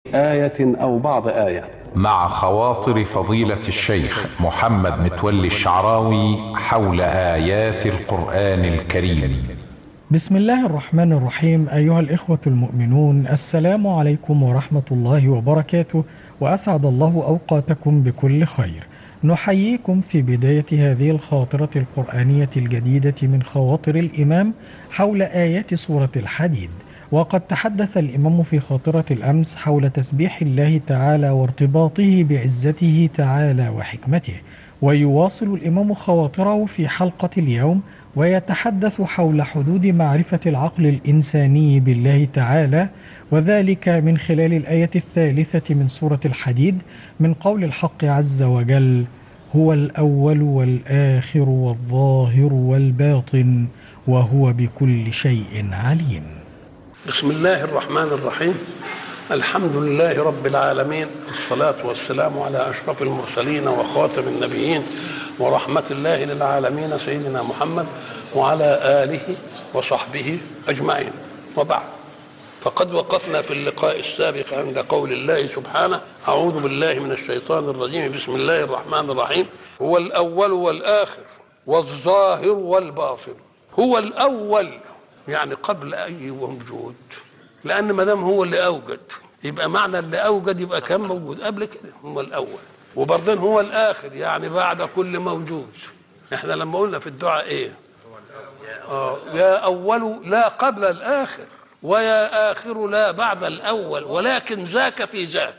آية أو بعض آية مع خواطر فضيلة الشيخ محمد متولي الشعراوي حول آيات القرآن الكريم بسم الله الرحمن الرحيم أيها الإخوة المؤمنون السلام عليكم ورحمة الله وبركاته وأسعد الله أوقاتكم بكل خير نحييكم في بداية هذه الخاطرة القرآنية الجديدة من خواطر الإمام حول آيات سورة الحديد وقد تحدث الإمام في خاطرة الأمس حول تسبيح الله تعالى وارتباطه بعزته تعالى وحكمته ويواصل الإمام خواطره في حلقة اليوم ويتحدث حول حدود معرفة العقل الإنساني بالله تعالى وذلك من خلال الآية الثالثة من سورة الحديد من قول الحق عز وجل هو الأول والآخر والظاهر والباطن وهو بكل شيء عليم بسم الله الرحمن الرحيم الحمد لله رب العالمين الصلاة والسلام على أشرف المرسلين وخاتم النبيين ورحمة الله للعالمين سيدنا محمد وعلى آله وصحبه أجمعين وبعد فقد وقفنا في اللقاء السابق عند قول الله سبحانه أعوذ بالله من الشيطان الرجيم بسم الله الرحمن الرحيم هو الأول والآخر والظاهر والباطن هو الأول يعني قبل أي وجود لأن ما دام هو اللي أوجد يبقى معنى اللي أوجد يبقى كان موجود قبل كده هو الأول وبرضين هو الآخر يعني بعد كل موجود احنا لما قلنا في الدعاء ايه آه يا أول لا قبل الآخر ويا آخر لا بعد الأول ولكن ذاك في ذاك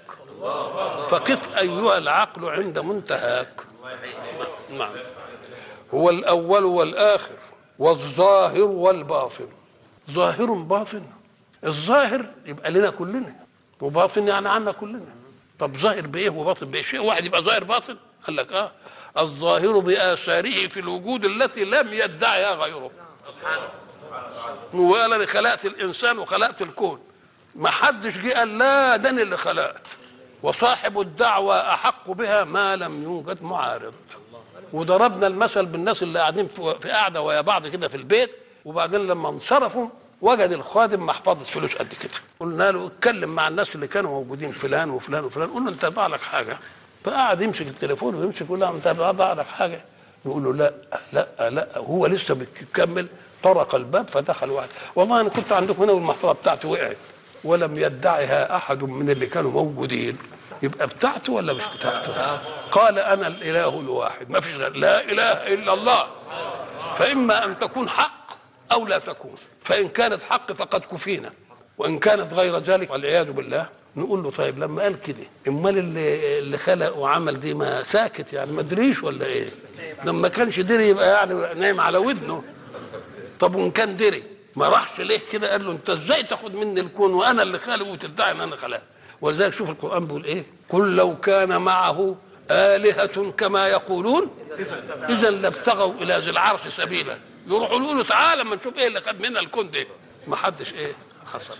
فقف أيها العقل عند منتهاك نعم هو الأول والآخر والظاهر والباطن ظاهر باطن الظاهر يبقى لنا كلنا وباطن يعني عنا كلنا طب ظاهر بايه وباطن بايه شيء واحد يبقى ظاهر باطن قال لك اه الظاهر باثاره في الوجود التي لم يدعها غيره سبحانه وقال انا خلقت الانسان وخلقت الكون ما حدش جه قال لا ده انا اللي خلقت وصاحب الدعوة أحق بها ما لم يوجد معارض وضربنا المثل بالناس اللي قاعدين في قاعدة ويا بعض كده في البيت وبعدين لما انصرفوا وجد الخادم محفظة فلوس قد كده قلنا له اتكلم مع الناس اللي كانوا موجودين فلان وفلان وفلان قول له انت ضاع لك حاجة فقعد يمسك التليفون ويمسك يقول له انت ضاع لك حاجة يقول له لا لا لا هو لسه بيكمل طرق الباب فدخل واحد والله انا كنت عندكم هنا والمحفظه بتاعته وقعت ولم يدعها احد من اللي كانوا موجودين يبقى بتاعته ولا مش بتاعته قال انا الاله الواحد ما فيش غير لا اله الا الله فاما ان تكون حق او لا تكون فان كانت حق فقد كفينا وان كانت غير ذلك والعياذ بالله نقول له طيب لما قال كده امال اللي اللي خلق وعمل دي ما ساكت يعني ما ادريش ولا ايه لما كانش دري يبقى يعني نايم على ودنه طب وان كان دري ما راحش ليه كده قال له انت ازاي تاخد مني الكون وانا اللي خالق وتدعي ان انا خلقت ولذلك شوف القران بيقول ايه قل لو كان معه آلهة كما يقولون إذا لابتغوا إلى ذي العرش سبيلا يروحوا يقولوا تعالى ما نشوف إيه اللي خد منا الكون ده ما حدش إيه حصل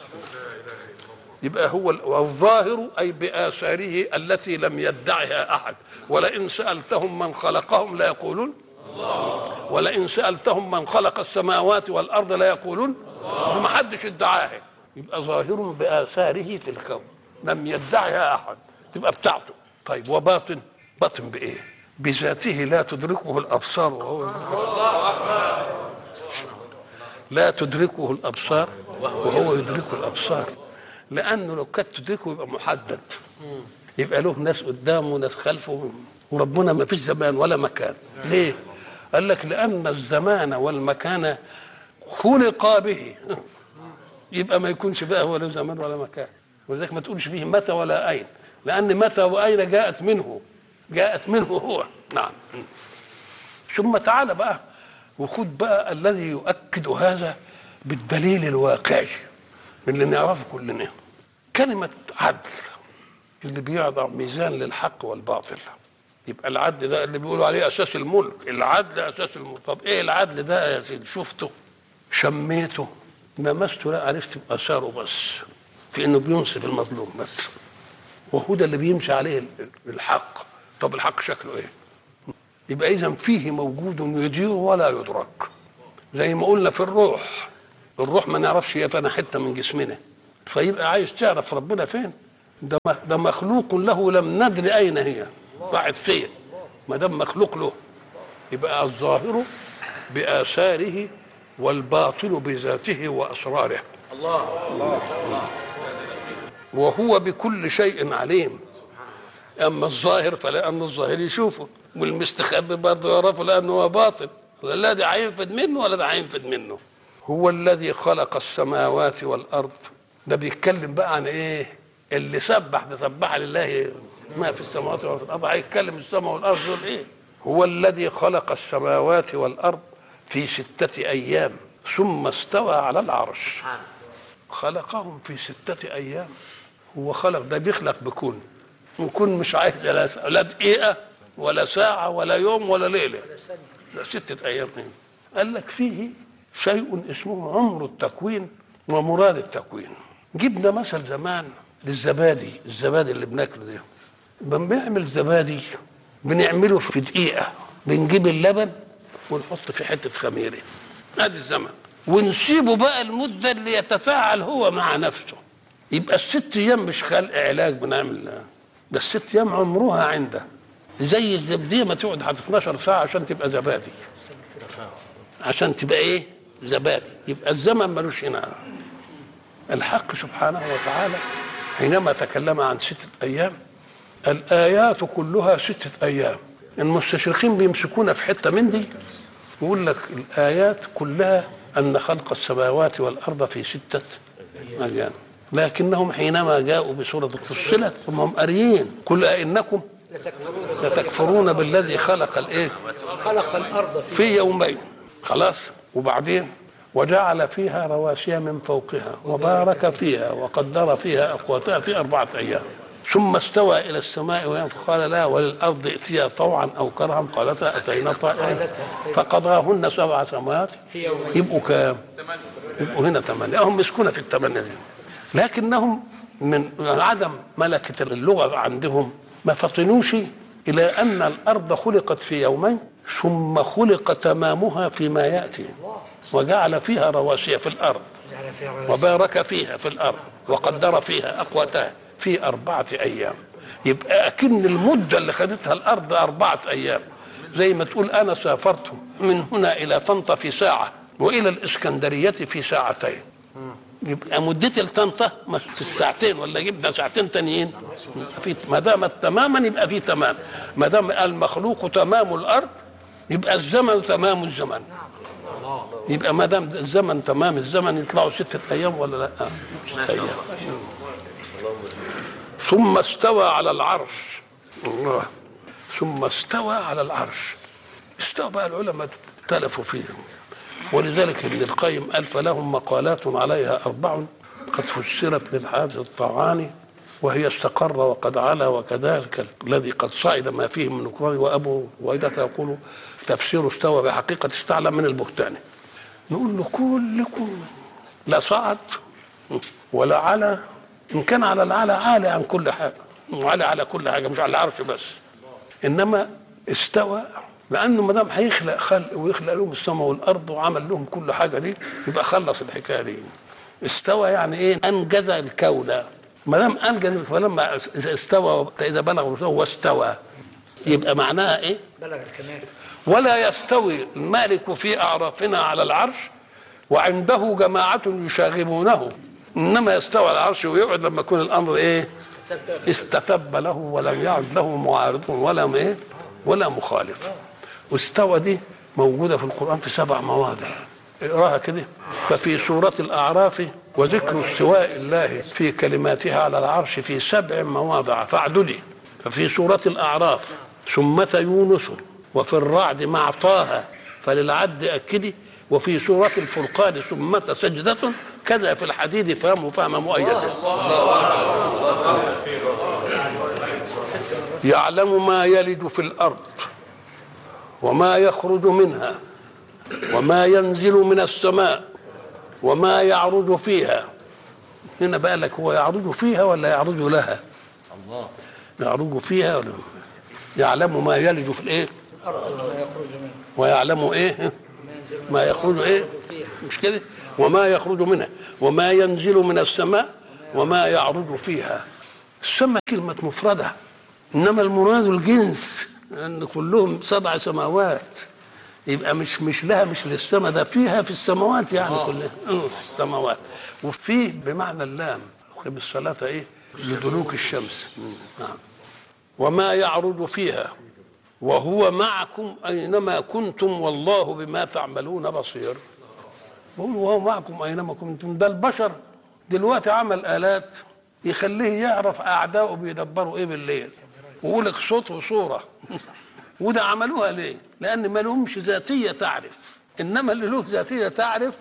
يبقى هو الظاهر أي بآثاره التي لم يدعها أحد ولئن سألتهم من خلقهم لا يقولون ولئن سألتهم من خلق السماوات والأرض لا يقولون ما حدش ادعاها يبقى ظاهر بآثاره في الكون لم يدعها أحد تبقى بتاعته طيب وباطن باطن بإيه بذاته لا تدركه الأبصار وهو لا تدركه الأبصار وهو يدرك الأبصار لأنه لو كانت تدركه يبقى محدد يبقى له ناس قدامه وناس خلفه وربنا ما فيش زمان ولا مكان ليه قال لك لأن الزمان والمكان خلق به يبقى ما يكونش بقى هو له زمان ولا مكان ولذلك ما تقولش فيه متى ولا أين لأن متى وأين جاءت منه جاءت منه هو نعم ثم تعالى بقى وخد بقى الذي يؤكد هذا بالدليل الواقعي اللي نعرفه كلنا كلمة عدل اللي بيضع ميزان للحق والباطل يبقى العدل ده اللي بيقولوا عليه اساس الملك العدل اساس الملك طب ايه العدل ده يا سيدي شفته شميته لمسته لا عرفت باثاره بس في انه بينصف المظلوم بس وهو ده اللي بيمشي عليه الحق طب الحق شكله ايه يبقى اذا فيه موجود يدير ولا يدرك زي ما قلنا في الروح الروح ما نعرفش هي فين حته من جسمنا فيبقى عايز تعرف ربنا فين ده ده مخلوق له لم ندري اين هي ضاعت فين ما دام مخلوق له يبقى الظاهر باثاره والباطن بذاته واسراره وهو بكل شيء عليم اما الظاهر فلان الظاهر يشوفه والمستخبي برضه يعرفه لانه هو باطن لا ده هينفد منه ولا ده هينفد منه هو الذي خلق السماوات والارض ده بيتكلم بقى عن ايه اللي سبح ده سبح لله ما في السماوات وما في الارض هيتكلم السماء والارض دول ايه هو الذي خلق السماوات والارض في سته ايام ثم استوى على العرش خلقهم في ستة أيام هو خلق ده بيخلق بكون وكون مش عايز لا, لا دقيقة ولا ساعة ولا يوم ولا ليلة لا ستة أيام هنا. قال لك فيه شيء اسمه عمر التكوين ومراد التكوين جبنا مثل زمان للزبادي الزبادي اللي بناكله ده لما بنعمل زبادي بنعمله في دقيقة بنجيب اللبن ونحط في حتة خميرة ادي الزمن ونسيبه بقى المدة اللي يتفاعل هو مع نفسه يبقى الست ايام مش خلق علاج بنعمل ده الست ايام عمرها عنده زي الزبديه ما تقعد حتى 12 ساعه عشان تبقى زبادي عشان تبقى ايه زبادي يبقى الزمن ملوش هنا الحق سبحانه وتعالى حينما تكلم عن ستة أيام الآيات كلها ستة أيام المستشرقين بيمسكونا في حتة من دي يقول لك الآيات كلها أن خلق السماوات والأرض في ستة أيام لكنهم حينما جاءوا بسورة فصلت هم قاريين قل أئنكم لتكفرون بالذي خلق الإيه خلق الارض في في يومين خلاص وبعدين وجعل فيها رواسي من فوقها وبارك فيها وقدر فيها أقواتها في أربعة أيام ثم استوى إلى السماء وهي فقال لا وللأرض ائتيا طوعا أو كرها قالتا أتينا طائعين فقضاهن سبع سماوات في يومين يبقوا كام؟ يبقوا هنا ثمانية هم مسكونة في الثمانية دي لكنهم من عدم ملكة اللغة عندهم ما فطنوش إلى أن الأرض خلقت في يومين ثم خلق تمامها فيما يأتي وجعل فيها رواسي في الأرض يعني في رواسي. وبارك فيها في الأرض وقدر فيها أقواتها في أربعة أيام يبقى أكن المدة اللي خدتها الأرض أربعة أيام زي ما تقول أنا سافرت من هنا إلى طنطا في ساعة وإلى الإسكندرية في ساعتين يبقى مدتي لطنطا مش الساعتين ولا جبنا ساعتين تانيين يبقى في ما دامت تماما يبقى في تمام ما دام المخلوق تمام الارض يبقى الزمن تمام الزمن يبقى ما دام الزمن تمام الزمن يطلعوا ستة أيام ولا لا؟ ستة أيام ثم استوى على العرش الله ثم استوى على العرش استوى بقى العلماء اختلفوا فيه ولذلك ابن القيم قال فلهم مقالات عليها أربع قد فسرت للحاج الطعاني وهي استقر وقد علا وكذلك الذي قد صعد ما فيه من نكران وأبو وإذا يقول تفسير استوى بحقيقة استعلى من البهتان نقول له كلكم لا صعد ولا على إن كان على العلى عالي عن كل حاجة وعلى على كل حاجة مش على العرش بس إنما استوى لانه ما دام هيخلق خلق ويخلق لهم السماء والارض وعمل لهم كل حاجه دي يبقى خلص الحكايه دي استوى يعني ايه انجز الكون ما دام انجز فلما استوى اذا بلغ واستوى يبقى معناها ايه بلغ الكمال ولا يستوي المالك في اعرافنا على العرش وعنده جماعه يشاغبونه انما يستوى على العرش ويقعد لما يكون الامر ايه استتب له ولم يعد له معارض ولا ايه ولا مخالف واستوى دي موجوده في القران في سبع مواضع اقراها كده ففي سوره الاعراف وذكر استواء الله في كلماتها على العرش في سبع مواضع فاعدلي ففي سوره الاعراف ثمة يونس وفي الرعد مع طه فللعد أكدي وفي سورة الفرقان ثمة سجدة كذا في الحديد فهم فهم مؤيدا يعلم ما يلج في الأرض وما يخرج منها وما ينزل من السماء وما يعرج فيها هنا بقى لك هو يعرج فيها ولا يعرج لها الله يعرج فيها ولا يعلم ما يلج في الايه الارض وما يخرج منه ويعلم ايه ما يخرج ايه مش كده وما يخرج منها وما ينزل من السماء وما يعرج فيها السماء كلمة مفردة إنما المراد الجنس أن كلهم سبع سماوات يبقى مش مش لها مش للسماء ده فيها في السماوات يعني كلها آه، في السماوات وفيه بمعنى اللام خب الصلاة إيه لدلوك الشمس مم، نعم وما يعرض فيها وهو معكم أينما كنتم والله بما تعملون بصير بقول وهو معكم أينما كنتم ده البشر دلوقتي عمل آلات يخليه يعرف أعدائه بيدبروا إيه بالليل ويقول لك صوت وصورة وده عملوها ليه؟ لأن ما لهمش ذاتية تعرف إنما اللي له ذاتية تعرف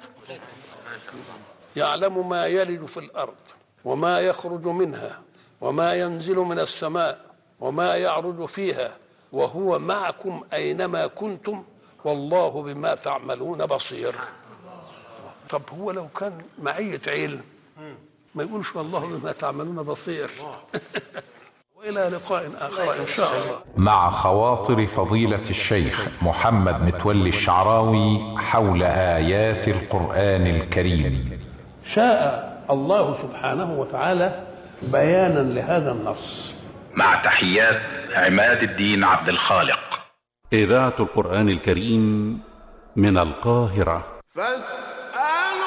يعلم ما يلج في الأرض وما يخرج منها وما ينزل من السماء وما يعرج فيها وهو معكم أينما كنتم والله بما تعملون بصير طب هو لو كان معية علم ما يقولش والله بما تعملون بصير وإلى لقاء آخر إن شاء الله مع خواطر فضيلة الشيخ محمد متولي الشعراوي حول آيات القرآن الكريم شاء الله سبحانه وتعالى بيانا لهذا النص مع تحيات عماد الدين عبد الخالق إذاعة القرآن الكريم من القاهرة فاستمعوا